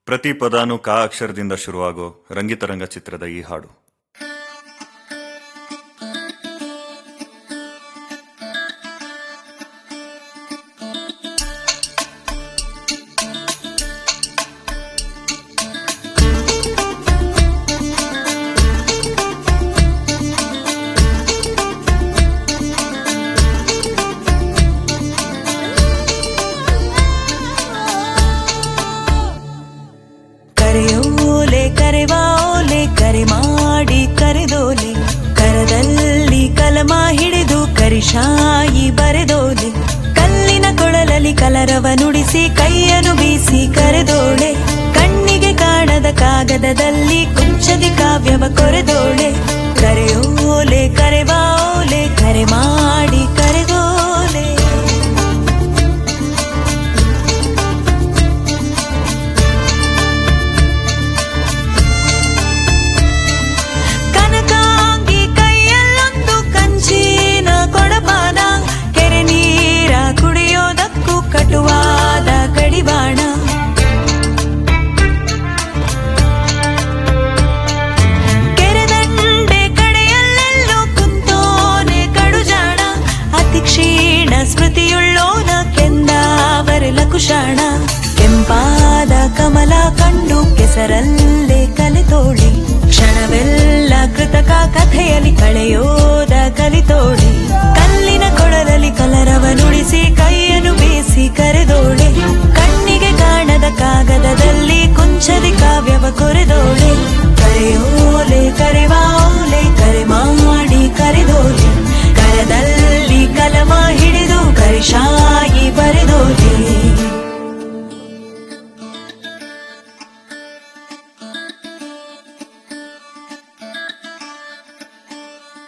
ಪ್ರತಿ ಪದಾನು ಕಾ ಅಕ್ಷರದಿಂದ ಶುರುವಾಗೋ ರಂಗಿತರಂಗ ಚಿತ್ರದ ಈ ಹಾಡು ಕರೆಯೋಲೆ ಕರೆವಾ ಓಲೆ ಕರೆ ಮಾಡಿ ಕರೆದೋಲೆ ಕರದಲ್ಲಿ ಕಲಮ ಹಿಡಿದು ಕರಿಶಾಯಿ ಬರೆದೋಲೆ ಕಲ್ಲಿನ ಕೊಳಲಲ್ಲಿ ಕಲರವ ನುಡಿಸಿ ಕೈಯನ್ನು ಬೀಸಿ ಕರೆದೋಳೆ ಕಣ್ಣಿಗೆ ಕಾಣದ ಕಾಗದದಲ್ಲಿ ಕುಂಚದಿ ಕಾವ್ಯವ ಕೊರೆದೋಳೆ ಕರೆಯೋಲೆ ಕರೆವಾ ಓಲೆ ಕರೆ ಮಾಡಿ ಕರೆದೋಲೆ ಕನಕಾಂಗಿ ಕೈಯಲ್ಲೊಂದು ಕಂಚಿನ ಕೊಡಪಾನ ಕೆರೆ ನೀರ ಕುಡಿಯೋದಕ್ಕೂ ಕಟುವಾದ ಗಡಿಬಾಣ ಕೆರೆದಂಡೆ ಕಡೆಯಲ್ಲೆಲ್ಲೋ ಕುಂತೋನೆ ಕಡುಜಾಣ ಅತಿ ಕ್ಷೀಣ ಸ್ಮೃತಿಯುಳ್ಳೋನ ಕೆಂದಾವರೆಲ ಕುಶಾಣ ಕೆಂಪಾದ ಕಮಲ ಕಂಡು ಕೆಸರಲ್ಲೇ ಕಲಿತೋಳಿ ಕ್ಷಣವೆಲ್ಲ ಕೃತಕ ಕಥೆಯಲ್ಲಿ ಕಳೆಯೋದ ಕಲಿತೋಳೆ ಕಲ್ಲಿನ ಕೊಳಲಲ್ಲಿ ಕಲರವ ನುಡಿಸಿ ಕೈಯನ್ನು ಬೀಸಿ ಕರೆದೋಳೆ ಕಣ್ಣಿಗೆ ಕಾಣದ ಕಾಗದದಲ್ಲಿ ಕುಂಚದಿ ಕಾವ್ಯವ ಕೊರೆದೋಳೆ ಕರೆಯೋಲೆ ಕರೆವಾಲೆ ಕರೆ ಮಾಡಿ ಕರೆದೋಲೆ ಕರದಲ್ಲಿ ಕಲಮ ಹಿಡಿದು ಕರಿಶಾಯಿ ಬರೆದೋಲೆ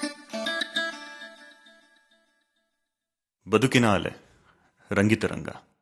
ಬದುಕಿನ ಅಲೆ ರಂಗಿತರಂಗ